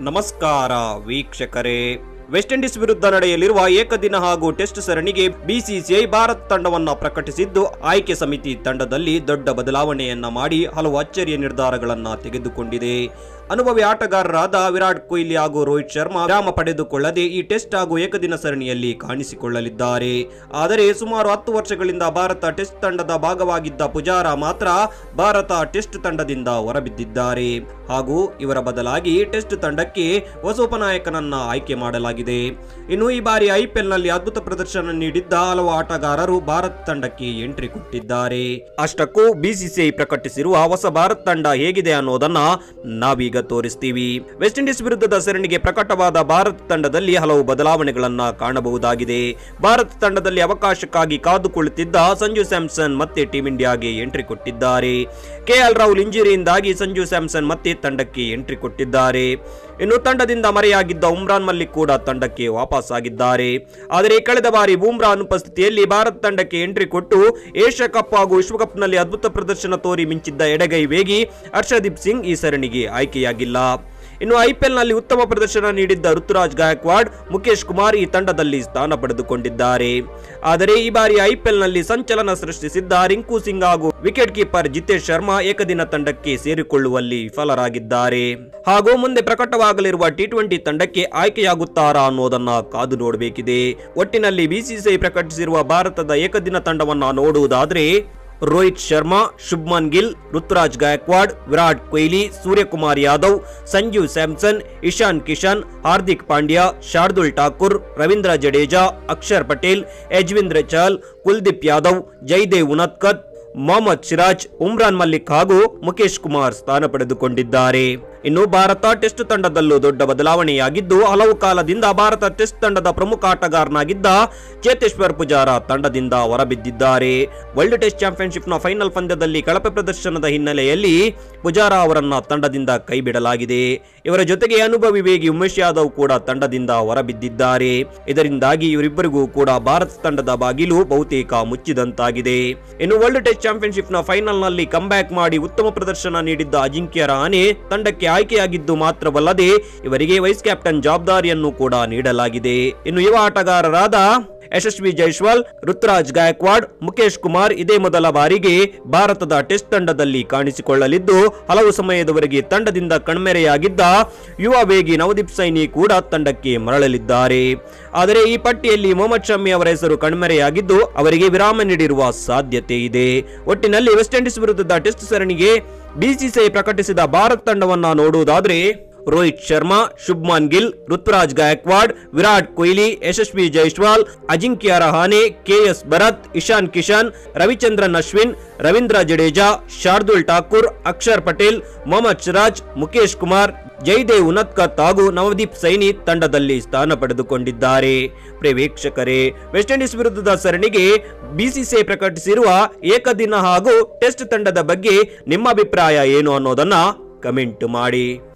ನಮಸ್ಕಾರ ವೀಕ್ಷಕರೇ West Indies ವಿರುದ್ಧ ನಡೆಯಲಿರುವ ಏಕದಿನ ಹಾಗೂ ಟೆಸ್ಟ್ ಸರಣಿಗೆ ಬಿಸಿಸಿಐ ಭಾರತ್ ತಂಡವನ್ನ ಪ್ರಕಟಿಸಿದ್ದು ಆಯ್ಕೆ ಸಮಿತಿ ತಂಡದಲ್ಲಿ ದೊಡ್ಡ ಬದಲಾವಣೆಯನ್ನ ಮಾಡಿ ಹಲವು ಅಚ್ಚರಿಯ ನಿರ್ಧಾರಗಳನ್ನ ತೆಗೆದುಕೊಂಡಿದೆ ಅನುಭವಿ ಆಟಗಾರರಾದ ವಿರಾಟ್ ಕೊಹ್ಲಿ ಹಾಗೂ ರೋಹಿತ್ ಶರ್ಮಾ ವಿರಾಮ ಪಡೆದುಕೊಳ್ಳದೆ ಈ ಟೆಸ್ಟ್ ಹಾಗೂ ಏಕದಿನ ಸರಣಿಯಲ್ಲಿ ಕಾಣಿಸಿಕೊಳ್ಳಲಿದ್ದಾರೆ ಆದರೆ ಸುಮಾರು ಹತ್ತು ವರ್ಷಗಳಿಂದ ಭಾರತ ಟೆಸ್ಟ್ ತಂಡದ ಭಾಗವಾಗಿದ್ದ ಪುಜಾರ ಮಾತ್ರ ಭಾರತ ಟೆಸ್ಟ್ ತಂಡದಿಂದ ಹೊರಬಿದ್ದಿದ್ದಾರೆ ಹಾಗೂ ಇವರ ಬದಲಾಗಿ ಟೆಸ್ಟ್ ತಂಡಕ್ಕೆ ಹೊಸ ಉಪನಾಯಕನನ್ನ ಆಯ್ಕೆ ಮಾಡಲಾಗಿದೆ ಇನ್ನು ಈ ಬಾರಿ ಐಪಿಎಲ್ ನಲ್ಲಿ ಅದ್ಭುತ ಪ್ರದರ್ಶನ ನೀಡಿದ್ದ ಹಲವು ಆಟಗಾರರು ಭಾರತ ತಂಡಕ್ಕೆ ಎಂಟ್ರಿ ಕೊಟ್ಟಿದ್ದಾರೆ ಅಷ್ಟಕ್ಕೂ ಬಿಸಿಸಿಐ ಪ್ರಕಟಿಸಿರುವ ಹೊಸ ಭಾರತ ತಂಡ ಹೇಗಿದೆ ಅನ್ನೋದನ್ನ ನಾವೀಗ ತೋರಿಸ್ತೀವಿ ವೆಸ್ಟ್ ಇಂಡೀಸ್ ವಿರುದ್ಧದ ಸರಣಿಗೆ ಪ್ರಕಟವಾದ ಭಾರತ ತಂಡದಲ್ಲಿ ಹಲವು ಬದಲಾವಣೆಗಳನ್ನ ಕಾಣಬಹುದಾಗಿದೆ ಭಾರತ ತಂಡದಲ್ಲಿ ಅವಕಾಶಕ್ಕಾಗಿ ಕಾದುಕೊಳ್ಳುತ್ತಿದ್ದ ಸಂಜು ಸ್ಯಾಮ್ಸನ್ ಮತ್ತೆ ಟೀಂ ಇಂಡಿಯಾಗೆ ಎಂಟ್ರಿ ಕೊಟ್ಟಿದ್ದಾರೆ ಕೆಎಲ್ ರಾಹುಲ್ ಇಂಜುರಿಯಿಂದಾಗಿ ಸಂಜು ಸ್ಯಾಮ್ಸನ್ ಮತ್ತೆ ತಂಡಕ್ಕೆ ಎಂಟ್ರಿ ಕೊಟ್ಟಿದ್ದಾರೆ ಇನ್ನು ತಂಡದಿಂದ ಮರೆಯಾಗಿದ್ದ ಉಮ್ರಾನ್ ಮಲ್ಲಿಕ್ ಕೂಡ ತಂಡಕ್ಕೆ ವಾಪಸ್ ಆಗಿದ್ದಾರೆ ಆದರೆ ಕಳೆದ ಬಾರಿ ಬೂಮ್ರಾ ಅನುಪಸ್ಥಿತಿಯಲ್ಲಿ ಭಾರತ ತಂಡಕ್ಕೆ ಎಂಟ್ರಿ ಕೊಟ್ಟು ಏಷ್ಯಾ ಕಪ್ ಹಾಗೂ ವಿಶ್ವಕಪ್ನಲ್ಲಿ ಅದ್ಭುತ ಪ್ರದರ್ಶನ ತೋರಿ ಮಿಂಚಿದ್ದ ಎಡಗೈ ವೇಗಿ ಹರ್ಷದೀಪ್ ಸಿಂಗ್ ಈ ಸರಣಿಗೆ ಆಯ್ಕೆಯಾಗಿಲ್ಲ ಇನ್ನು ಐಪಿಎಲ್ ನಲ್ಲಿ ಉತ್ತಮ ಪ್ರದರ್ಶನ ನೀಡಿದ್ದ ಋತುರಾಜ್ ಗಾಯಕ್ವಾಡ್ ಮುಖೇಶ್ ಕುಮಾರ್ ಈ ತಂಡದಲ್ಲಿ ಸ್ಥಾನ ಪಡೆದುಕೊಂಡಿದ್ದಾರೆ ಆದರೆ ಈ ಬಾರಿ ಐಪಿಎಲ್ ನಲ್ಲಿ ಸಂಚಲನ ಸೃಷ್ಟಿಸಿದ್ದ ರಿಂಕು ಸಿಂಗ್ ಹಾಗೂ ವಿಕೆಟ್ ಕೀಪರ್ ಜಿತೇಶ್ ಶರ್ಮಾ ಏಕದಿನ ತಂಡಕ್ಕೆ ಸೇರಿಕೊಳ್ಳುವಲ್ಲಿ ವಿಫಲರಾಗಿದ್ದಾರೆ ಹಾಗೂ ಮುಂದೆ ಪ್ರಕಟವಾಗಲಿರುವ ಟಿ ಟ್ವೆಂಟಿ ತಂಡಕ್ಕೆ ಆಯ್ಕೆಯಾಗುತ್ತಾರಾ ಅನ್ನೋದನ್ನ ಕಾದು ನೋಡಬೇಕಿದೆ ಒಟ್ಟಿನಲ್ಲಿ ಬಿಸಿಸಿಐ ಪ್ರಕಟಿಸಿರುವ ಭಾರತದ ಏಕದಿನ ತಂಡವನ್ನ ನೋಡುವುದಾದ್ರೆ ರೋಹಿತ್ ಶರ್ಮಾ ಶುಭ್ಮನ್ ಗಿಲ್ ಋತುರಾಜ್ ಗಾಯಕ್ವಾಡ್ ವಿರಾಟ್ ಕೊಹ್ಲಿ ಸೂರ್ಯಕುಮಾರ್ ಯಾದವ್ ಸಂಜು ಸ್ಯಾಮ್ಸನ್ ಇಶಾನ್ ಕಿಶನ್ ಹಾರ್ದಿಕ್ ಪಾಂಡ್ಯ ಶಾರ್ದುಲ್ ಠಾಕೂರ್ ರವೀಂದ್ರ ಜಡೇಜಾ ಅಕ್ಷರ್ ಪಟೇಲ್ ಯಜ್ವಿಂದ್ರ ಚಹಲ್ ಕುಲ್ದೀಪ್ ಯಾದವ್ ಜೈದೇವ್ ಉನತ್ಕತ್ ಮೊಹಮ್ಮದ್ ಸಿರಾಜ್ ಉಮ್ರಾನ್ ಮಲ್ಲಿಕ್ ಹಾಗೂ ಮುಖೇಶ್ ಕುಮಾರ್ ಸ್ಥಾನ ಪಡೆದುಕೊಂಡಿದ್ದಾರೆ ಇನ್ನು ಭಾರತ ಟೆಸ್ಟ್ ತಂಡದಲ್ಲೂ ದೊಡ್ಡ ಬದಲಾವಣೆಯಾಗಿದ್ದು ಹಲವು ಕಾಲದಿಂದ ಭಾರತ ಟೆಸ್ಟ್ ತಂಡದ ಪ್ರಮುಖ ಆಟಗಾರನಾಗಿದ್ದ ಚೇತೇಶ್ವರ್ ಪುಜಾರ ತಂಡದಿಂದ ಹೊರಬಿದ್ದಿದ್ದಾರೆ ವರ್ಲ್ಡ್ ಟೆಸ್ಟ್ ಚಾಂಪಿಯನ್ಶಿಪ್ನ ಫೈನಲ್ ಪಂದ್ಯದಲ್ಲಿ ಕಳಪೆ ಪ್ರದರ್ಶನದ ಹಿನ್ನೆಲೆಯಲ್ಲಿ ಪುಜಾರ ಅವರನ್ನ ತಂಡದಿಂದ ಕೈಬಿಡಲಾಗಿದೆ ಇವರ ಜೊತೆಗೆ ಅನುಭವಿ ವೇಗಿ ಉಮೇಶ್ ಯಾದವ್ ಕೂಡ ತಂಡದಿಂದ ಹೊರಬಿದ್ದಿದ್ದಾರೆ ಇದರಿಂದಾಗಿ ಇವರಿಬ್ಬರಿಗೂ ಕೂಡ ಭಾರತ ತಂಡದ ಬಾಗಿಲು ಬಹುತೇಕ ಮುಚ್ಚಿದಂತಾಗಿದೆ ಇನ್ನು ವರ್ಲ್ಡ್ ಟೆಸ್ಟ್ ಚಾಂಪಿಯನ್ಶಿಪ್ನ ಫೈನಲ್ನಲ್ಲಿ ಕಂಬ್ಯಾಕ್ ಮಾಡಿ ಉತ್ತಮ ಪ್ರದರ್ಶನ ನೀಡಿದ್ದ ಅಜಿಂಕ್ಯ ರಹಾನೆ ತಂಡಕ್ಕೆ ಆಯ್ಕೆಯಾಗಿದ್ದು ಮಾತ್ರವಲ್ಲದೆ ಇವರಿಗೆ ವೈಸ್ ಕ್ಯಾಪ್ಟನ್ ಜವಾಬ್ದಾರಿಯನ್ನು ಕೂಡ ನೀಡಲಾಗಿದೆ ಇನ್ನು ಯುವ ಆಟಗಾರರಾದ ಯಶಸ್ವಿ ಜೈಸ್ವಾಲ್ ಋತುರಾಜ್ ಗಾಯಕ್ವಾಡ್ ಮುಖೇಶ್ ಕುಮಾರ್ ಇದೇ ಮೊದಲ ಬಾರಿಗೆ ಭಾರತದ ಟೆಸ್ಟ್ ತಂಡದಲ್ಲಿ ಕಾಣಿಸಿಕೊಳ್ಳಲಿದ್ದು ಹಲವು ಸಮಯದವರೆಗೆ ತಂಡದಿಂದ ಕಣ್ಮೆರೆಯಾಗಿದ್ದ ಯುವ ವೇಗಿ ನವದೀಪ್ ಸೈನಿ ಕೂಡ ತಂಡಕ್ಕೆ ಮರಳಲಿದ್ದಾರೆ ಆದರೆ ಈ ಪಟ್ಟಿಯಲ್ಲಿ ಮೊಹಮ್ಮದ್ ಶಮಿ ಅವರ ಹೆಸರು ಕಣ್ಮೆರೆಯಾಗಿದ್ದು ಅವರಿಗೆ ವಿರಾಮ ನೀಡಿರುವ ಸಾಧ್ಯತೆ ಇದೆ ಒಟ್ಟಿನಲ್ಲಿ ವೆಸ್ಟ್ ಇಂಡೀಸ್ ವಿರುದ್ಧದ ಟೆಸ್ಟ್ ಸರಣಿಗೆ ಬಿಸಿಸಿಐ ಪ್ರಕಟಿಸಿದ ಭಾರತ ತಂಡವನ್ನ ನೋಡುವುದಾದ್ರೆ ರೋಹಿತ್ ಶರ್ಮಾ ಶುಭ್ಮನ್ ಗಿಲ್ ಋತುರಾಜ್ ಗಾಯಕ್ವಾಡ್ ವಿರಾಟ್ ಕೊಹ್ಲಿ ಯಶಸ್ವಿ ಜೈಸ್ವಾಲ್ ಅಜಿಂಕ್ಯ ರಹಾನೆ ಕೆಎಸ್ ಭರತ್ ಇಶಾನ್ ಕಿಶನ್ ರವಿಚಂದ್ರನ್ ಅಶ್ವಿನ್ ರವೀಂದ್ರ ಜಡೇಜಾ ಶಾರ್ದುಲ್ ಠಾಕೂರ್ ಅಕ್ಷರ್ ಪಟೇಲ್ ಮೊಹಮ್ಮದ್ ಸಿರಾಜ್ ಮುಖೇಶ್ ಕುಮಾರ್ ಜೈದೇವ್ ಉನತ್ಕತ್ ಹಾಗೂ ನವದೀಪ್ ಸೈನಿ ತಂಡದಲ್ಲಿ ಸ್ಥಾನ ಪಡೆದುಕೊಂಡಿದ್ದಾರೆ ಪ್ರಿಯ ವೀಕ್ಷಕರೇ ವೆಸ್ಟ್ ಇಂಡೀಸ್ ವಿರುದ್ಧದ ಸರಣಿಗೆ ಬಿಸಿಸಿಐ ಪ್ರಕಟಿಸಿರುವ ಏಕದಿನ ಹಾಗೂ ಟೆಸ್ಟ್ ತಂಡದ ಬಗ್ಗೆ ನಿಮ್ಮ ಅಭಿಪ್ರಾಯ ಏನು ಅನ್ನೋದನ್ನ ಕಮೆಂಟ್ ಮಾಡಿ